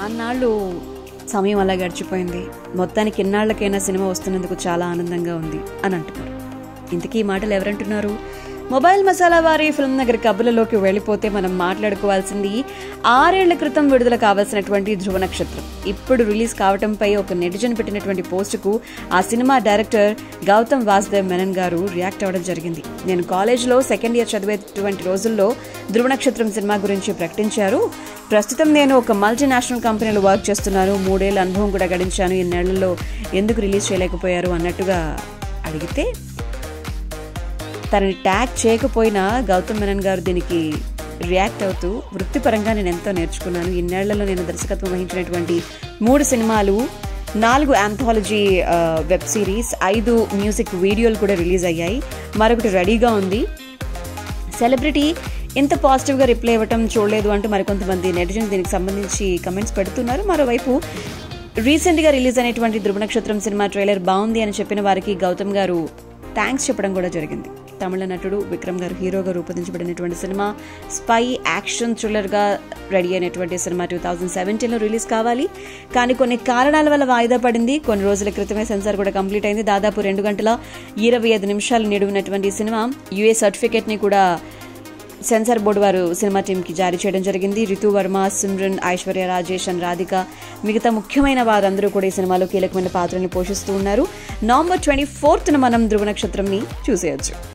చాన్నాళ్ళు సమయం అలా గడిచిపోయింది మొత్తానికి ఎన్నాళ్ళకైనా సినిమా వస్తున్నందుకు చాలా ఆనందంగా ఉంది అని అంటున్నారు ఇంతకీ ఈ మాటలు ఎవరంటున్నారు మొబైల్ మసాలా వారి ఫిల్మ్ నగర్ కబులలోకి వెళ్ళిపోతే మనం మాట్లాడుకోవాల్సింది ఆరేళ్ల క్రితం విడుదల కావాల్సినటువంటి ధ్రువ నక్షత్రం ఇప్పుడు రిలీజ్ కావటంపై ఒక నెటిజన్ పెట్టినటువంటి పోస్టుకు ఆ cinema director Gautham Vasudev Menon garu react అవ్వడం జరిగింది నేను కాలేజ్లో సెకండ్ ఇయర్ చదివేటువంటి రోజుల్లో ధ్రువ నక్షత్రం సినిమా గురించి ప్రకటించారు ప్రస్తుతం నేను ఒక మల్టీనేషనల్ కంపెనీలో వర్క్ చేస్తున్నాను మూడేళ్ల అనుభవం కూడా గడించాను ఈ నెలల్లో ఎందుకు రిలీజ్ చేయలేకపోయారు అన్నట్టుగా అడిగితే తనని ట్యాగ్ చేయకపోయినా గౌతమ్ మెనన్ గారు దీనికి రియాక్ట్ అవుతూ వృత్తిపరంగా నేను ఎంతో నేర్చుకున్నాను ఇన్నేళ్లలో నేను దర్శకత్వం వహించినటువంటి మూడు సినిమాలు నాలుగు ఆంథాలజీ వెబ్ సిరీస్ ఐదు మ్యూజిక్ వీడియోలు కూడా రిలీజ్ అయ్యాయి మరొకటి రెడీగా ఉంది సెలబ్రిటీ ఇంత పాజిటివ్గా రిప్లై ఇవ్వటం చూడలేదు అంటూ మరికొంతమంది నెటిజన్ దీనికి సంబంధించి కమెంట్స్ పెడుతున్నారు మరోవైపు రీసెంట్గా రిలీజ్ అయినటువంటి ధృవ నక్షత్రం సినిమా ట్రైలర్ బాగుంది అని చెప్పిన వారికి గౌతమ్ గారు థ్యాంక్స్ చెప్పడం కూడా జరిగింది తమిళ నటుడు విక్రమ్ గారు హీరోగా రూపొందించబడినటువంటి సినిమా స్పై యాక్షన్ థ్రిల్లర్గా రెడీ అయినటువంటి సినిమా టూ థౌజండ్ సెవెంటీన్లో రిలీజ్ కావాలి కానీ కొన్ని కారణాల వల్ల వాయిదా పడింది కొన్ని రోజుల క్రితమే సెన్సార్ కూడా కంప్లీట్ అయింది దాదాపు రెండు గంటల ఇరవై ఐదు నిమిషాలు నిడువునటువంటి సినిమా యుఏ సర్టిఫికేట్ని కూడా సెన్సార్ బోర్డు వారు సినిమా టీంకి జారీ చేయడం జరిగింది రితు వర్మ సిమ్రన్ ఐశ్వర్య రాజేష్ అండ్ రాధిక మిగతా ముఖ్యమైన వారందరూ కూడా ఈ సినిమాలో కీలకమైన పాత్రని పోషిస్తూ ఉన్నారు నవంబర్ ట్వంటీ ఫోర్త్న మనం ధృవ నక్షత్రంని చూసేయచ్చు